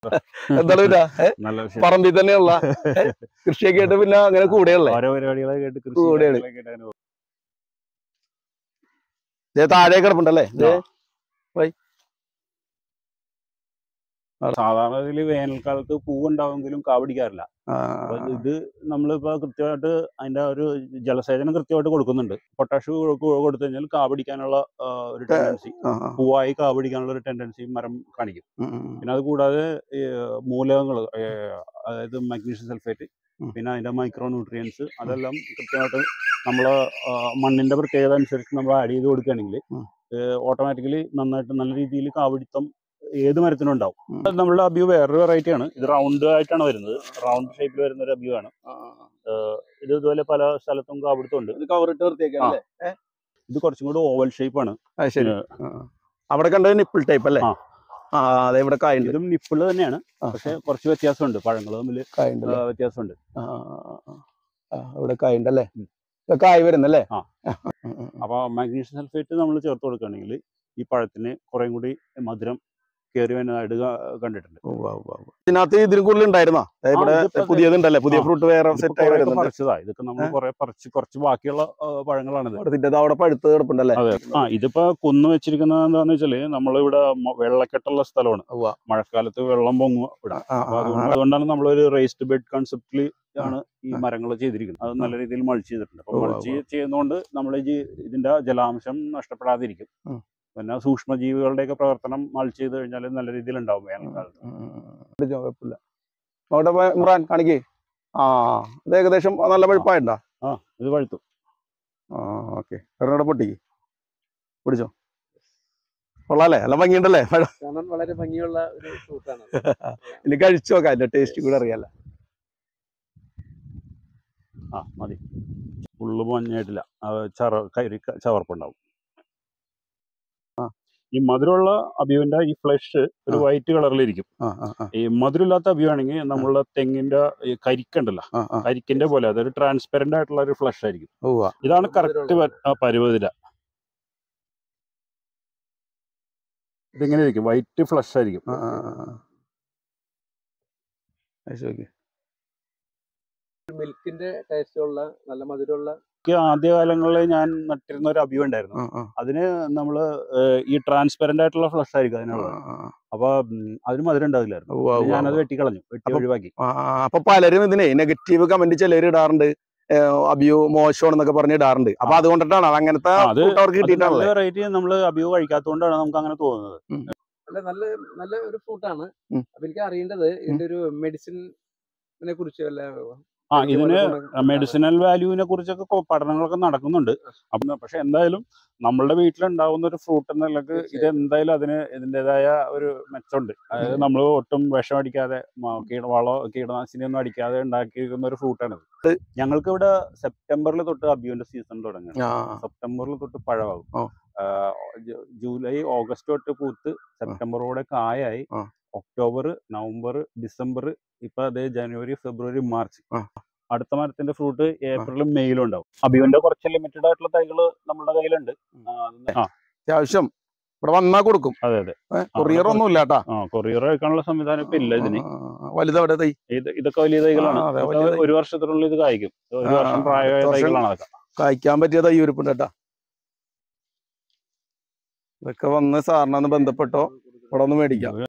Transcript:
എന്താണ് പിന്നെ ഏ? നല്ല വിഷയം പറമ്പിൽ തന്നെയുള്ള ഏ? കൃഷിയൊക്കെ ആയിട്ട് പിന്നെ അങ്ങനെ കൂടെയുള്ള ഓരോ പരിപാടികളൊക്കെ കേട്ട് കൃഷി കൂടെയാണ്. കാര്യങ്ങളൊക്കെ ആയിട്ട് അങ്ങനെ പോകും. താഴെ കിടപ്പുണ്ടല്ലേ ദേ, സാധാരണ ഇതില് വേനൽക്കാലത്ത് പൂവുണ്ടാവുമെങ്കിലും കാവടിക്കാറില്ല ആ, അപ്പൊ ഇത് നമ്മളിപ്പോ കൃത്യമായിട്ട് അതിന്റെ ഒരു ജലസേചനം കൃത്യമായിട്ട് കൊടുക്കുന്നുണ്ട് പൊട്ടാഷ് കൊടുത്തു കഴിഞ്ഞാൽ കാവടിക്കാനുള്ള ആ, ഒരു ടെൻഡൻസി ആ, ആ. പൂവായി കാവടിക്കാനുള്ള ഒരു ടെൻഡൻസി മരം കാണിക്കും ഉം, ഉം, പിന്നെ അത് കൂടാതെ മൂലകങ്ങൾ അതായത് മാഗ്നീഷ്യം സൾഫേറ്റ് ഉം. പിന്നെ അതിന്റെ മൈക്രോ ന്യൂട്രിയൻസ് അതെല്ലാം കൃത്യമായിട്ട് നമ്മൾ മണ്ണിന്റെ പ്രത്യേകത അനുസരിച്ച് നമ്മൾ ആഡ് ചെയ്ത് കൊടുക്കുകയാണെങ്കിൽ ഉം. ഓട്ടോമാറ്റിക്കലി നന്നായിട്ട് നല്ല രീതിയിൽ കാവടിത്തം ഏത് മരത്തിനും ഉണ്ടാവും ഉം. അത് നമ്മളുടെ അബ്യൂ വേറൊരു വെറൈറ്റി ആണ് ഇത് റൗണ്ട് ആയിട്ടാണ് വരുന്നത് റൗണ്ട് ഷേപ്പിൽ വരുന്ന ഒരു അബ്യൂ ആണ് ആ, ഇത് ഇതുപോലെ പല സ്ഥലത്തും കാവടിത്തമുണ്ട് ഇത് കവറിട്ട് നിർത്തിയേക്കാണല്ലേ ഇത് കുറച്ചും കൂടി ഓവൽ ഷേപ്പ് ആണ് ആ ശരി ആ. അവിടെ കണ്ടത് നിപ്പിൾ ടൈപ്പ് അല്ലേ ആ. ആ അതെ ഇവിടെ കായുണ്ട് ഇതും നിപ്പിള് തന്നെയാണ് ആ, പക്ഷെ കുറച്ച് വ്യത്യാസമുണ്ട് പഴങ്ങൾ തമ്മിൽ കായുണ്ട് ആ, വ്യത്യാസമുണ്ട് ആ, ആ, ആ. ആ, ഇവിടെ കായുണ്ടല്ലേ ഉം. ഇത് കായ് വരുന്നല്ലേ ആ. ഉം, ഉം, ഉം. അപ്പോൾ മാഗ്നീഷ്യം സൾഫേറ്റ് നമ്മൾ ചേർത്ത് കൊടുക്കുകയാണെങ്കിൽ ഈ പഴത്തിന് കുറേം കൂടി മധുരം കയറി വരുന്നതായിട്ട് ക- കണ്ടിട്ടുണ്ട് ഉവ്വ, ഉവ്വ, ഉവ്വ. ഇതിനകത്ത് ഇതിനും കൂടുതൽ ഉണ്ടായിരുന്നോ ദേ ഇവിടെ ഇതിപ്പോ ദേ- പുതിയതുണ്ടല്ലേ പുതിയ ആ. ഫ്രൂട്ട് വേറെ ഇതിപ്പോ സെറ്റ് ആയി കുറേയൊക്കെ വരുന്നുണ്ട് പറിച്ചതാ ഇതൊക്കെ നമ്മൾ കുറെ പറിച്ച് കുറച്ച് ബാക്കിയുള്ള ആ, പഴങ്ങളാണിത് അവിടെ ഇതിന്റെ അവിടെ പഴുത്ത് കിടപ്പുണ്ടല്ലേ അതെ ആ ഇതിപ്പോ കുന്നു വെച്ചിരിക്കുന്നത് എന്താന്ന് വെച്ചാല് നമ്മളിവിടെ മ- വെള്ളക്കെട്ടുള്ള സ്ഥലമാണ് ഉവ്വ. മഴക്കാലത്ത് വെള്ളം പൊങ്ങും ഇവിടെ ആ, അപ്പൊ ആ, അതുകൊണ്ട് ആ. അതുകൊണ്ടാണ് നമ്മളൊരു റേസ്ഡ് ബെഡ് കൺസെപ്റ്റിൽ ആണ് ഈ ആ. മരങ്ങൾ ചെയ്തിരിക്കുന്നത് അത് നല്ല രീതിയിൽ മൾച്ച് ചെയ്തിട്ടുണ്ട് അപ്പൊ ഉവ്വ, മൾച്ച് ചെയ്യുന്നതുകൊണ്ട് നമ്മൾ ഇതിന്റെ ജലാംശം നഷ്ടപ്പെടാതിരിക്കും ഉം. പിന്നെ സൂക്ഷ്മജീവികളുടെയൊക്കെ പ്രവർത്തനം മൾച്ച് ചെയ്ത് കഴിഞ്ഞാൽ നല്ല രീതിയിൽ ഉണ്ടാവും വേനൽക്കാലത്ത് ഉം, ഉം, ഉം. പിടിച്ചോ, കുഴപ്പമില്ല അവിടെ പോയി ഇമ്രാൻ കാണിക്കേ ആ ഇത് ഏകദേശം നല്ല പഴുപ്പായിട്ടുണ്ടോ ആ ഇത് പഴുത്തു ആ ഓക്കെ ഒരെണ്ണം പൊട്ടിക്ക് പിടിച്ചോ കൊള്ളാല്ലേ നല്ല ഭംഗിയുണ്ടല്ലേ പഴം കാണാൻ വളരെ ഭംഗിയുള്ള ഒരു ഫ്രൂട്ടാണ് ഇനി കഴിച്ചു നോക്കാം അതിന്റെ ടേസ്റ്റ് കൂടെ അറിയാലോ ആ മതി ഫുള്ള് മഞ്ഞായിട്ടില്ല ആ, ചറ കരി ചവർപ്പുണ്ടാവും ഈ മധുരമുള്ള അബിയുവിന്റെ ഈ ഫ്ലഷ് ഒരു ആ. വൈറ്റ് കളറിലിരിക്കും ആ ആ ആ ഈ മധുരമില്ലാത്ത അബിയാണെങ്കിൽ നമ്മളുടെ തെങ്ങിന്റെ ഈ കരിക്കുണ്ടല്ലോ ആ ആ കരിക്കിന്റെ പോലെ അതൊരു ട്രാൻസ്പെറന്റ് ആയിട്ടുള്ള ഒരു ഫ്ലഷ് ആയിരിക്കും ഉവ്വ ഇതാണ് കറക്റ്റ് പരുവതിര ഇതിങ്ങനെ ഇരിക്കും വൈറ്റ് ഫ്ലഷ് ആയിരിക്കും ആ ആ ആ, ആ. കഴിച്ച് നോക്ക്. മിൽക്കിന്റെ ടേസ്റ്റ് ഉള്ള നല്ല മധുരമുള്ള എനിക്ക് ആദ്യകാലങ്ങളിൽ ഞാൻ നട്ടിരുന്ന ഒരു അബിയ ഉണ്ടായിരുന്നു ആ ആ അതിന് നമ്മള് ഏഹ്, ഈ ട്രാൻസ്പെറന്റ് ആയിട്ടുള്ള ഫ്ലഷ് ആയിരിക്കും ആ, അതിനുള്ളത് ആ, ആ. അപ്പൊ ഉം, അതിന് മധുരം ഉണ്ടാവില്ലായിരുന്നു ഉവ്വ, ഉവ്വ, ഞാനത് ഉവ്വ. വെട്ടിക്കളഞ്ഞു വെട്ടി അപ്പൊ- ഒഴിവാക്കി ആ, ആ, അപ്പൊ പലരും ഇതിനെ നെഗറ്റീവ് കമന്റ് ചിലർ ഇടാറുണ്ട് ഏഹ്, അബിയോ മോശമാണെന്നൊക്കെ പറഞ്ഞ് ഇടാറുണ്ട് അപ്പൊ ആ. അതുകൊണ്ടിട്ടാണ് അത് അങ്ങനത്തെ ആ, അത് fruit അവർക്ക് കിട്ടിയിട്ടാണല്ലേ വെറൈറ്റി നമ്മൾ അബിയോ കഴിക്കാത്തതുകൊണ്ടാണ് നമുക്ക് അങ്ങനെ തോന്നുന്നത് നല്ല നല്ല നല്ല ഒരു ഫ്രൂട്ടാണ് ഉം. അപ്പൊ എനിക്ക് അറിയേണ്ടത് ഇതിന്റെ ഒരു മെഡിസിനെ കുറിച്ച് വല്ല ആ ഇതിന്റെ ഇതിന് പല ഗുണങ്ങൾ മെഡിസിനൽ വാല്യൂവിനെ കുറിച്ചൊക്കെ കൊ- പഠനങ്ങളൊക്കെ നടക്കുന്നുണ്ട് അപ്പം പക്ഷെ എന്തായാലും നമ്മളുടെ വീട്ടിലുണ്ടാവുന്ന ഒരു ഫ്രൂട്ട് എന്ന നിലക്ക് ഇത് തീർച്ചയായും. എന്തായാലും അതിന് ഇതിൻ്റെതായ ഒരു മെച്ചമുണ്ട് അതായത് നമ്മൾ ഒട്ടും വിഷം അടിക്കാതെ മ- കീട വളോ കീടനാശിനി ഒന്നും അടിക്കാതെ ഉണ്ടാക്കിയിരിക്കുന്ന ഒരു ഫ്രൂട്ടാണ് ഞങ്ങൾക്ക് ഇവിടെ സെപ്റ്റംബറിൽ തൊട്ട് അബിയോന്റെ സീസൺ തുടങ്ങും ആ സെപ്റ്റംബറിൽ തൊട്ട് പഴമാകും ഓ. ആ, ജു- ജൂലൈ ഓഗസ്റ്റ് തൊട്ട് പൂത്ത് സെപ്റ്റംബറോടെ കായായി ആ. ഒക്ടോബർ നവംബർ ഡിസംബർ ഇപ്പൊ അതേ ജനുവരി ഫെബ്രുവരി മാർച്ച് ആ. അടുത്ത മരത്തിന്റെ ഫ്രൂട്ട് ഏപ്രിലും മെയിലും ഉണ്ടാവും അബിയോന്റെ കുറച്ച് ലിമിറ്റഡ് ആയിട്ടുള്ള തൈകള് നമ്മുടെ കയ്യിലുണ്ട് ആ, അത് ആ അത്യാവശ്യം ഇവിടെ വന്നാ കൊടുക്കും അതെ അതെ കൊറിയർ ഒന്നും ഇല്ല കേട്ടാ ആ കൊറിയർ അയക്കാനുള്ള സംവിധാനം ഇപ്പൊ ഇല്ല ഇതിന് വലുതവിടെ തൈ ഇത് ഇതൊക്കെ വലിയ തൈകളാണ് ആ, അതെ, ഇതൊക്കെ വലിയ തൈ. ഒരു വർഷത്തിനുള്ളിൽ ഇത് കായ്ക്കും ഒരു ആ, വർഷം ആ, പ്രായമായ പത്ത് വർഷം തൈകളാണ് അതൊക്കെ കായ്ക്കാൻ പറ്റിയ തൈ ഉരുപ്പുണ്ട് കേട്ടാ ഇതൊക്കെ വന്ന് സാറിനൊന്ന് ബന്ധപ്പെട്ടോ ഇവിടെ ഒന്ന് മേടിക്കാം